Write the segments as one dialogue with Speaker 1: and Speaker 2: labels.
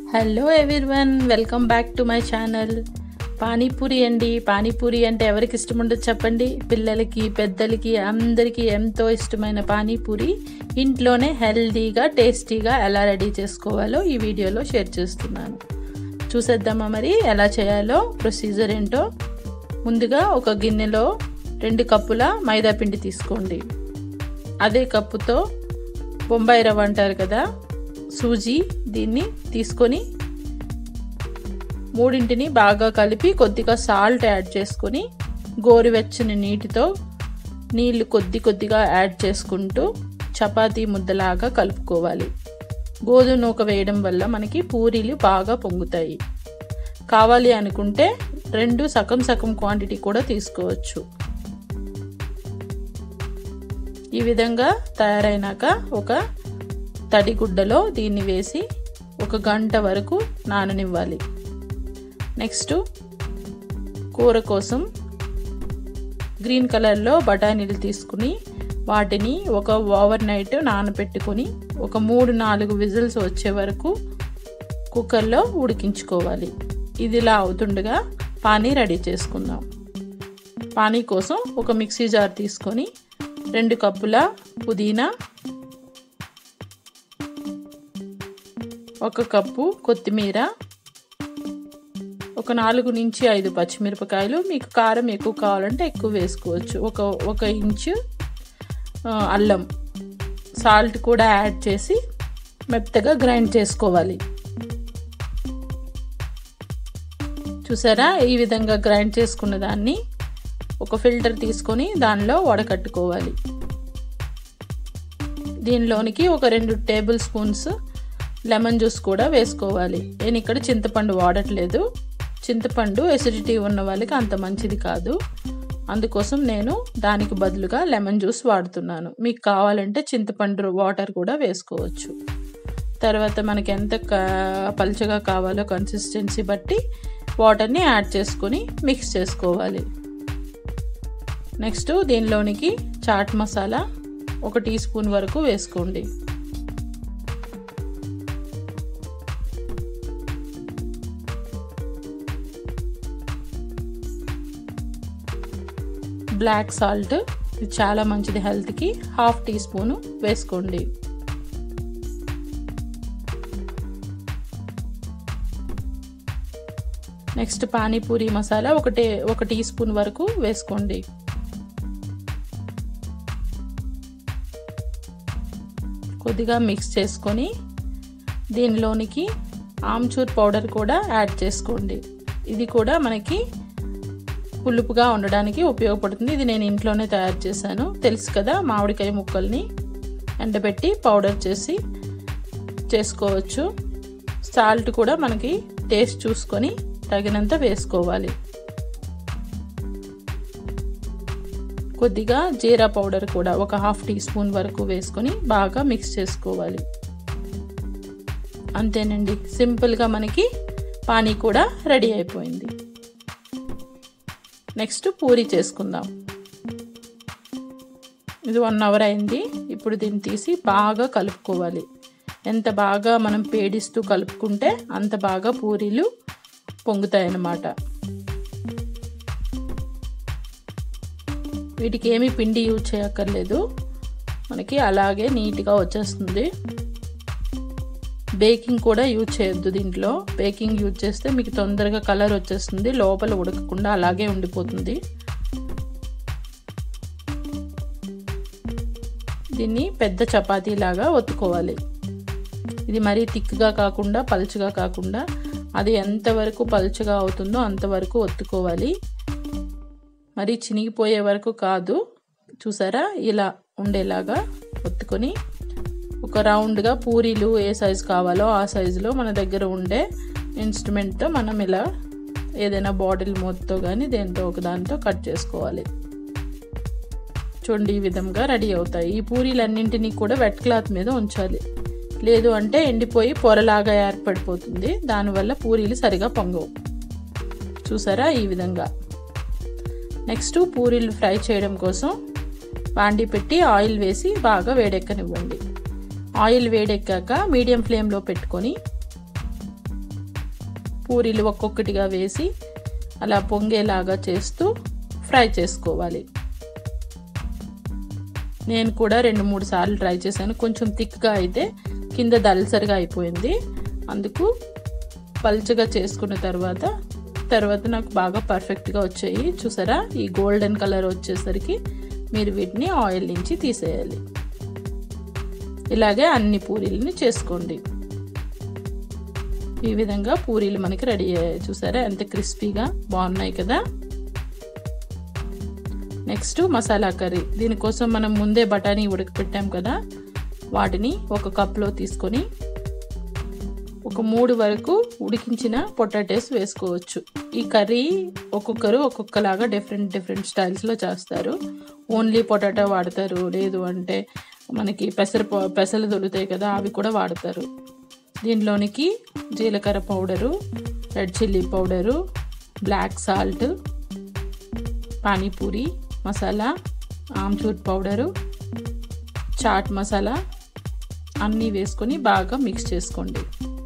Speaker 1: hello everyone welcome back to my channel panipuri అండి పానీపూరి అంటే ఎవరికి ఇష్టం ఉండదు చెప్పండి పిల్లలకి పెద్దలకి అందరికీ ఎంతో ఇష్టమైన పానీపూరి ఇంట్లోనే హెల్తీగా టేస్టీగా ఎలా రెడీ చేసుకోవాలో ఈ వీడియోలో షేర్ చేస్తున్నాను చూసేద్దామా మరి ఎలా చేయాలో ప్రొసీజర్ ఏంటో ముందుగా ఒక గిన్నెలో రెండు కప్పుల మైదా పిండి తీసుకోండి అదే కప్పుతో బొంబాయి రవ్వ అంటారు కదా సూజీ దీన్ని తీసుకొని మూడింటిని బాగా కలిపి కొద్దిగా సాల్ట్ యాడ్ చేసుకొని గోరువెచ్చని నీటితో నీళ్లు కొద్ది కొద్దిగా యాడ్ చేసుకుంటూ చపాతీ ముద్దలాగా కలుపుకోవాలి గోధుమ నూక వేయడం వల్ల మనకి పూరీలు బాగా పొంగుతాయి కావాలి అనుకుంటే రెండు సగం సగం క్వాంటిటీ కూడా తీసుకోవచ్చు ఈ విధంగా తయారైనాక ఒక తడి గుడ్డలో దీన్ని వేసి ఒక గంట వరకు నాననివ్వాలి నెక్స్ట్ కూర కోసం గ్రీన్ కలర్లో బఠానీలు తీసుకుని వాటిని ఒక ఓవర్ నైట్ నానబెట్టుకొని ఒక మూడు నాలుగు విజిల్స్ వచ్చే వరకు కుక్కర్లో ఉడికించుకోవాలి ఇది ఇలా అవుతుండగా పానీ రెడీ చేసుకుందాం పానీ కోసం ఒక మిక్సీ జార్ తీసుకొని రెండు కప్పుల పుదీనా ఒక కప్పు కొత్తిమీర ఒక నాలుగు నుంచి ఐదు పచ్చిమిరపకాయలు మీకు కారం ఎక్కువ కావాలంటే ఎక్కువ వేసుకోవచ్చు ఒక ఒక ఇంచు అల్లం సాల్ట్ కూడా యాడ్ చేసి మెత్తగా గ్రైండ్ చేసుకోవాలి చూసారా ఈ విధంగా గ్రైండ్ చేసుకున్న దాన్ని ఒక ఫిల్టర్ తీసుకొని దానిలో వడకట్టుకోవాలి దీనిలోనికి ఒక రెండు టేబుల్ స్పూన్స్ లెమన్ జ్యూస్ కూడా వేసుకోవాలి నేను ఇక్కడ చింతపండు వాడట్లేదు చింతపండు ఎసిడిటీ ఉన్న వాళ్ళకి అంత మంచిది కాదు అందుకోసం నేను దానికి బదులుగా లెమన్ జ్యూస్ వాడుతున్నాను మీకు కావాలంటే చింతపండు వాటర్ కూడా వేసుకోవచ్చు తర్వాత మనకి ఎంత పలుచగా కావాలో కన్సిస్టెన్సీ బట్టి వాటర్ని యాడ్ చేసుకొని మిక్స్ చేసుకోవాలి నెక్స్ట్ దీనిలోనికి చాట్ మసాలా ఒక టీ స్పూన్ వరకు వేసుకోండి బ్లాక్ సాల్ట్ ఇది చాలా మంచిది హెల్త్కి హాఫ్ టీ స్పూను వేసుకోండి నెక్స్ట్ పానీపూరి మసాలా ఒకటే ఒక టీ స్పూన్ వరకు వేసుకోండి కొద్దిగా మిక్స్ చేసుకొని దీనిలోనికి ఆమ్చూర్ పౌడర్ కూడా యాడ్ చేసుకోండి ఇది కూడా మనకి పులుపుగా ఉండడానికి ఉపయోగపడుతుంది ఇది నేను ఇంట్లోనే తయారు చేశాను తెలుసు కదా మామిడికాయ ముక్కల్ని ఎండబెట్టి పౌడర్ చేసి చేసుకోవచ్చు సాల్ట్ కూడా మనకి టేస్ట్ చూసుకొని తగినంత వేసుకోవాలి కొద్దిగా జీరా పౌడర్ కూడా ఒక హాఫ్ టీ స్పూన్ వరకు వేసుకొని బాగా మిక్స్ చేసుకోవాలి అంతేనండి సింపుల్గా మనకి పానీ కూడా రెడీ అయిపోయింది నెక్స్ట్ పూరి చేసుకుందాం ఇది వన్ అవర్ అయింది ఇప్పుడు దీన్ని తీసి బాగా కలుపుకోవాలి ఎంత బాగా మనం పేడిస్తూ కలుపుకుంటే అంత బాగా పూరీలు పొంగుతాయన్నమాట వీటికి ఏమీ పిండి యూజ్ చేయక్కర్లేదు మనకి అలాగే నీట్గా వచ్చేస్తుంది బేకింగ్ కూడా యూజ్ చేయొద్దు దీంట్లో బేకింగ్ యూజ్ చేస్తే మీకు తొందరగా కలర్ వచ్చేస్తుంది లోపల ఉడకకుండా అలాగే ఉండిపోతుంది దీన్ని పెద్ద చపాతీ లాగా ఒత్తుకోవాలి ఇది మరీ థిక్గా కాకుండా పలుచగా కాకుండా అది ఎంతవరకు పలుచగా అవుతుందో అంతవరకు ఒత్తుకోవాలి మరి చినిగిపోయే వరకు కాదు చూసారా ఇలా ఉండేలాగా ఒత్తుకొని ఒక రౌండ్గా పూరీలు ఏ సైజు కావాలో ఆ సైజులో మన దగ్గర ఉండే ఇన్స్ట్రుమెంట్తో మనం ఇలా ఏదైనా బాటిల్ మూతతో కానీ దేంతో ఒక దాంతో కట్ చేసుకోవాలి చూడండి ఈ విధంగా రెడీ అవుతాయి ఈ పూరీలన్నింటినీ కూడా వెట్ క్లాత్ మీద ఉంచాలి లేదు అంటే ఎండిపోయి పొరలాగా ఏర్పడిపోతుంది దానివల్ల పూరీలు సరిగా పొంగవు చూసారా ఈ విధంగా నెక్స్ట్ పూరీలు ఫ్రై చేయడం కోసం బాండి పెట్టి ఆయిల్ వేసి బాగా వేడెక్కనివ్వండి ఆయిల్ వేడెక్కాక మీడియం ఫ్లేమ్లో పెట్టుకొని పూరీలు ఒక్కొక్కటిగా వేసి అలా పొంగేలాగా చేస్తూ ఫ్రై చేసుకోవాలి నేను కూడా రెండు మూడు సార్లు ట్రై చేశాను కొంచెం థిక్గా అయితే కింద దల్సరిగా అయిపోయింది అందుకు పల్చగా చేసుకున్న తర్వాత తర్వాత నాకు బాగా పర్ఫెక్ట్గా వచ్చాయి చూసారా ఈ గోల్డెన్ కలర్ వచ్చేసరికి మీరు వీటిని ఆయిల్ నుంచి తీసేయాలి ఇలాగే అన్ని పూరీలని చేసుకోండి ఈ విధంగా పూరీలు మనకి రెడీ అయ్యాయి చూసారా ఎంత క్రిస్పీగా బాగున్నాయి కదా నెక్స్ట్ మసాలా కర్రీ దీనికోసం మనం ముందే బఠానీ ఉడకపెట్టాం కదా వాటిని ఒక కప్లో తీసుకొని ఒక మూడు వరకు ఉడికించిన పొటాటోస్ వేసుకోవచ్చు ఈ కర్రీ ఒక్కొక్కరు ఒక్కొక్కలాగా డిఫరెంట్ డిఫరెంట్ స్టైల్స్లో చేస్తారు ఓన్లీ పొటాటో వాడతారు లేదు అంటే మనకి పెసర పెసలు దొరుకుతాయి కదా అవి కూడా వాడతారు దీనిలోనికి జీలకర్ర powder red chilli powder black salt panipuri masala amchur powder chaat masala అన్నీ వేసుకొని బాగా మిక్స్ చేసుకోండి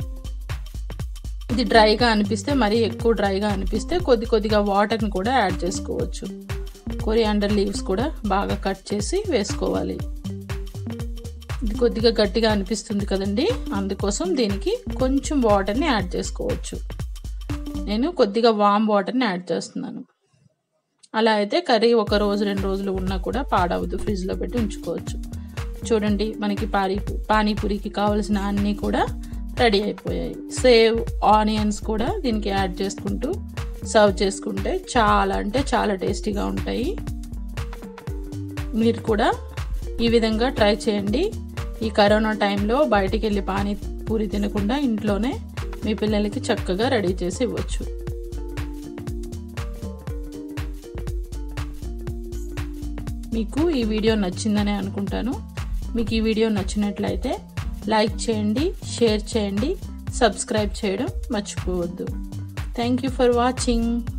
Speaker 1: ఇది డ్రైగా అనిపిస్తే మరీ ఎక్కువ డ్రైగా అనిపిస్తే కొద్ది కొద్దిగా వాటర్ని కూడా యాడ్ చేసుకోవచ్చు కొరియాండర్ లీవ్స్ కూడా బాగా కట్ చేసి వేసుకోవాలి ఇది కొద్దిగా గట్టిగా అనిపిస్తుంది కదండి అందుకోసం దీనికి కొంచెం వాటర్ని యాడ్ చేసుకోవచ్చు నేను కొద్దిగా వామ్ వాటర్ని యాడ్ చేస్తున్నాను అలా అయితే కర్రీ ఒక రోజు రెండు రోజులు ఉన్నా కూడా పాడవద్దు ఫ్రిడ్జ్లో పెట్టి ఉంచుకోవచ్చు చూడండి మనకి పానీ పానీపూరికి కావలసిన అన్నీ కూడా రెడీ అయిపోయాయి సేవ్ ఆనియన్స్ కూడా దీనికి యాడ్ చేసుకుంటూ సర్వ్ చేసుకుంటే చాలా అంటే చాలా టేస్టీగా ఉంటాయి మీరు కూడా ఈ విధంగా ట్రై చేయండి ఈ కరోనా టైంలో బయటికి వెళ్ళి పానీపూరి తినకుండా ఇంట్లోనే మీ పిల్లలకి చక్కగా రెడీ చేసి ఇవ్వచ్చు మీకు ఈ వీడియో నచ్చిందని అనుకుంటాను మీకు ఈ వీడియో నచ్చినట్లయితే లైక్ చేయండి షేర్ చేయండి సబ్స్క్రైబ్ చేయడం మర్చిపోవద్దు థ్యాంక్ యూ ఫర్ వాచింగ్